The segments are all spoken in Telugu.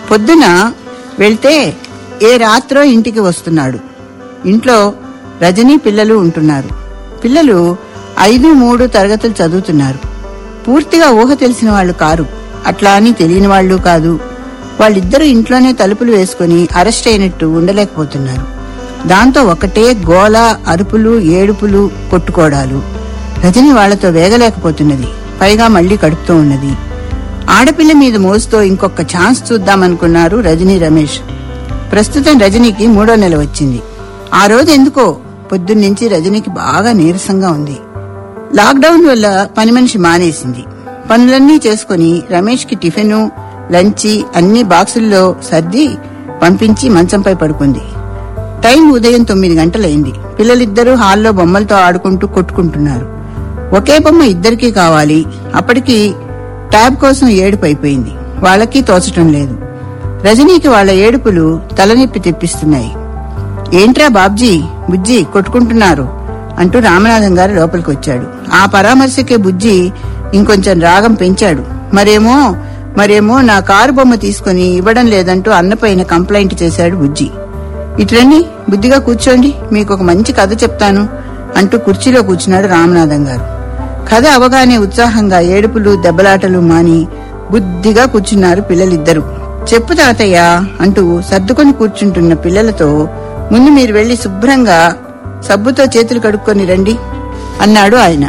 పొద్దున వెళ్తే ఏ రాత్రో ఇంటికి వస్తున్నాడు ఇంట్లో రజనీ పిల్లలు ఉంటున్నారు పిల్లలు ఐదు మూడు తరగతులు చదువుతున్నారు పూర్తిగా ఊహ తెలిసిన వాళ్ళు కారు అట్లా అని తెలియని వాళ్ళు కాదు వాళ్ళిద్దరూ ఇంట్లోనే తలుపులు వేసుకుని అరెస్ట్ అయినట్టు ఉండలేకపోతున్నారు దాంతో ఒకటే గోల అరుపులు ఏడుపులు కొట్టుకోవడాలు రజని వాళ్లతో వేగలేకపోతున్నది పైగా మళ్లీ కడుపుతూ ఉన్నది ఆడపిల్ల మీద మోజుతో ఇంకొక ఛాన్స్ చూద్దామనుకున్నారు రజనీ రమేష్ ప్రస్తుతం రజనీకి మూడో నెల వచ్చింది ఆ రోజు ఎందుకో పొద్దున్నుంచి రజనీకి బాగా నీరసంగా ఉంది లాక్డౌన్ వల్ల పని మనిషి మానేసింది పనులన్నీ చేసుకుని రమేష్ కి టిఫిన్ లంచి అన్ని బాక్సుల్లో సర్ది పంపించి మంచంపై పడుకుంది టైం ఉదయం తొమ్మిది గంటలైంది పిల్లలిద్దరూ హాల్లో బొమ్మలతో ఆడుకుంటూ కొట్టుకుంటున్నారు ఒకే బొమ్మ ఇద్దరికీ కావాలి అప్పటికి ట్యాబ్ కోసం ఏడుపు అయిపోయింది వాళ్ళకి తోచటం లేదు రజనీకి వాళ్ళ ఏడుపులు తలనొప్పి తెప్పిస్తున్నాయి ఏంట్రా బాబ్జీ బుజ్జి కొట్టుకుంటున్నారు అంటూ రామనాథం గారు లోపలికి వచ్చాడు ఆ పరామర్శకే బుజ్జి ఇంకొంచెం రాగం పెంచాడు మరేమో మరేమో నా కారు బొమ్మ తీసుకుని ఇవ్వడం లేదంటూ అన్నపైన కంప్లైంట్ చేశాడు బుజ్జి ఇట్రండి బుద్ధిగా కూర్చోండి మీకు ఒక మంచి కథ చెప్తాను అంటూ కుర్చీలో కూర్చున్నాడు రామనాథం గారు కథ అవగానే ఉత్సాహంగా ఏడుపులు దెబ్బలాటలు మాని బుద్ధిగా కూర్చున్నారు పిల్లలిద్దరూ చెప్పు తాతయ్య అంటూ సర్దుకొని కూర్చుంటున్న పిల్లలతో ముందు మీరు వెళ్లి శుభ్రంగా సబ్బుతో చేతులు కడుక్కొని రండి అన్నాడు ఆయన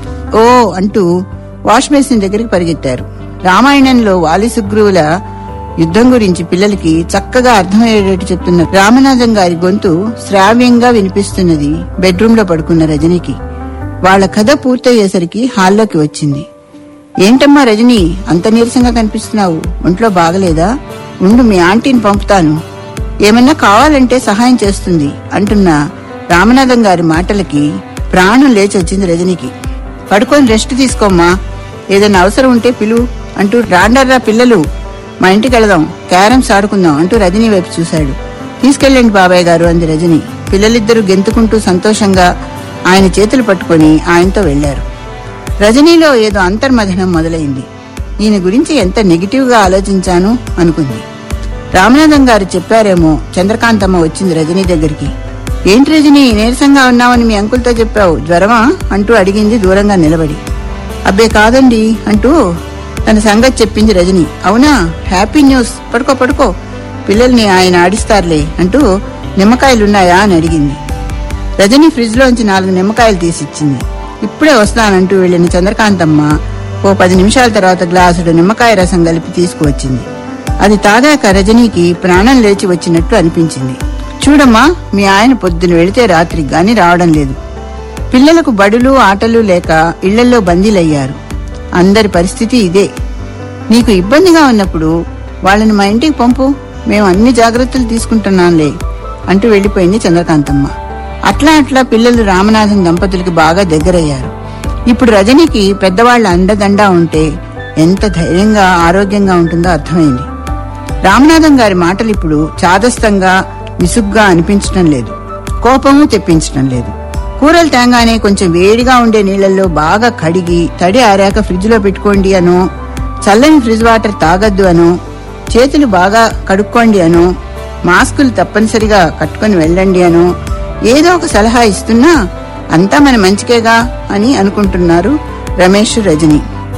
ఓ అంటూ వాష్ బేసిన్ దగ్గరికి పరిగెత్తారు రామాయణంలో వాలి సుగ్రీవుల యుద్ధం గురించి పిల్లలకి చక్కగా అర్థమయ్యేటట్టు చెప్తున్న రామనాథం గారి గొంతు శ్రావ్యంగా వినిపిస్తున్నది బెడ్రూమ్ లో పడుకున్న రజనికి వాళ్ళ కథ పూర్తయ్యేసరికి హాల్లోకి వచ్చింది ఏంటమ్మా రజని అంత నీరసంగా కనిపిస్తున్నావు ఒంట్లో బాగలేదా ఉండు మీ ఆంటీని పంపుతాను ఏమన్నా కావాలంటే సహాయం చేస్తుంది అంటున్న రామనాథం గారి మాటలకి ప్రాణం లేచి వచ్చింది రజనికి పడుకొని రెస్ట్ తీసుకోమ్మా ఏదైనా అవసరం ఉంటే పిలువు అంటూ రాండర్రా పిల్లలు మా ఇంటికి వెళదాం క్యారమ్స్ ఆడుకుందాం అంటూ రజనీ వైపు చూశాడు తీసుకెళ్ళండి బాబాయ్ గారు అంది రజని పిల్లలిద్దరూ గెంతుకుంటూ సంతోషంగా ఆయన చేతులు పట్టుకొని ఆయనతో వెళ్లారు రజనీలో ఏదో అంతర్మథనం మొదలైంది ఈయన గురించి ఎంత నెగిటివ్ గా ఆలోచించాను అనుకుంది రామనాథం గారు చెప్పారేమో చంద్రకాంతమ్మ వచ్చింది రజనీ దగ్గరికి ఏంటి రజనీ నీరసంగా ఉన్నావని మీ అంకుల్తో చెప్పావు జ్వరమా అంటూ అడిగింది దూరంగా నిలబడి అబ్బే కాదండి అంటూ తన సంగతి చెప్పింది రజని అవునా హ్యాపీ న్యూస్ పడుకో పడుకో పిల్లల్ని ఆయన ఆడిస్తారులే అంటూ నిమ్మకాయలున్నాయా అని అడిగింది రజని ఫ్రిడ్జ్ లోంచి నాలుగు నిమ్మకాయలు తీసిచ్చింది ఇప్పుడే వస్తానంటూ వెళ్లిన చంద్రకాంతమ్మ ఓ పది నిమిషాల తర్వాత గ్లాసుడు నిమ్మకాయ రసం కలిపి తీసుకువచ్చింది అది తాగాక రజనీకి ప్రాణం లేచి వచ్చినట్టు అనిపించింది చూడమ్మా మీ ఆయన పొద్దున వెళితే రాత్రికి గాని రావడం లేదు పిల్లలకు బడులు ఆటలు లేక ఇళ్లలో బందీలయ్యారు అందరి పరిస్థితి ఇదే నీకు ఇబ్బందిగా ఉన్నప్పుడు వాళ్ళని మా ఇంటికి పంపు మేము అన్ని జాగ్రత్తలు తీసుకుంటున్నాంలే అంటూ వెళ్లిపోయింది చంద్రకాంతమ్మ అట్లా అట్లా పిల్లలు రామనాథం దంపతులకి బాగా దగ్గరయ్యారు ఇప్పుడు రజనికి పెద్దవాళ్ల అండదండా ఉంటే ఎంత ధైర్యంగా ఆరోగ్యంగా ఉంటుందో అర్థమైంది రామనాథం గారి మాటలు ఇప్పుడు చాదస్తంగా విసుగ్గా అనిపించడం లేదు కోపము తెప్పించడం లేదు కూరలు తేంగానే కొంచెం వేడిగా ఉండే నీళ్లలో బాగా కడిగి తడి ఆరాక ఫ్రిడ్జ్ లో పెట్టుకోండి అనో చల్లని ఫ్రిడ్జ్ వాటర్ తాగద్దు అనో చేతులు బాగా కడుక్కోండి అనో మాస్కులు తప్పనిసరిగా కట్టుకొని వెళ్ళండి అనో ఏదో ఒక సలహా ఇస్తున్నా అంతా మన మంచికేగా అని అనుకుంటున్నారు రమేష్ రజని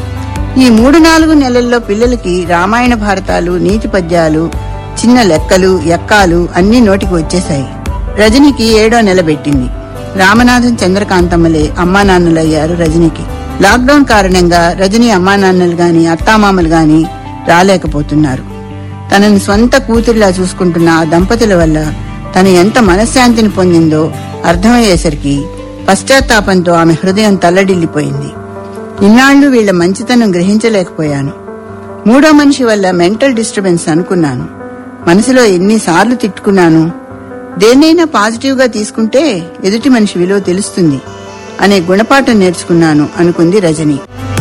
ఈ మూడు నాలుగు నెలల్లో పిల్లలకి రామాయణ భారతాలు నీతి పద్యాలు చిన్న లెక్కలు ఎక్కాలు అన్ని నోటికి వచ్చేశాయి రజనికి ఏడో నెల పెట్టింది రామనాథన్ చంద్రకాంతమ్మలే అమ్మా నాన్నలయ్యారు రజనికి లాక్డౌన్ కారణంగా రజని అమ్మా నాన్నలు గాని అత్తామామలు గాని రాలేకపోతున్నారు తనని స్వంత కూతురిలా చూసుకుంటున్న ఆ దంపతుల వల్ల తను ఎంత మనశ్శాంతిని పొందిందో అర్థమయ్యేసరికి పశ్చాత్తాపంతో ఆమె హృదయం తల్లడిల్లిపోయింది ఇన్నాళ్లు వీళ్ల మంచితనం గ్రహించలేకపోయాను మూడో మనిషి వల్ల మెంటల్ డిస్టర్బెన్స్ అనుకున్నాను మనసులో ఎన్నిసార్లు తిట్టుకున్నాను దేన్నైనా పాజిటివ్ గా తీసుకుంటే ఎదుటి మనిషి విలువ తెలుస్తుంది అనే గుణపాఠం నేర్చుకున్నాను అనుకుంది రజని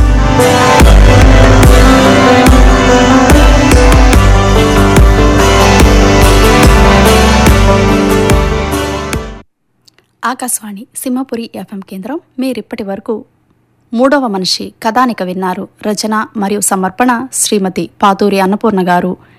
ఆకాశవాణి సింహపురి ఎఫ్ఎం కేంద్రం మీరిప్పటి వరకు మూడవ మనిషి కథానిక విన్నారు రచన మరియు సమర్పణ శ్రీమతి పాతూరి అన్నపూర్ణ గారు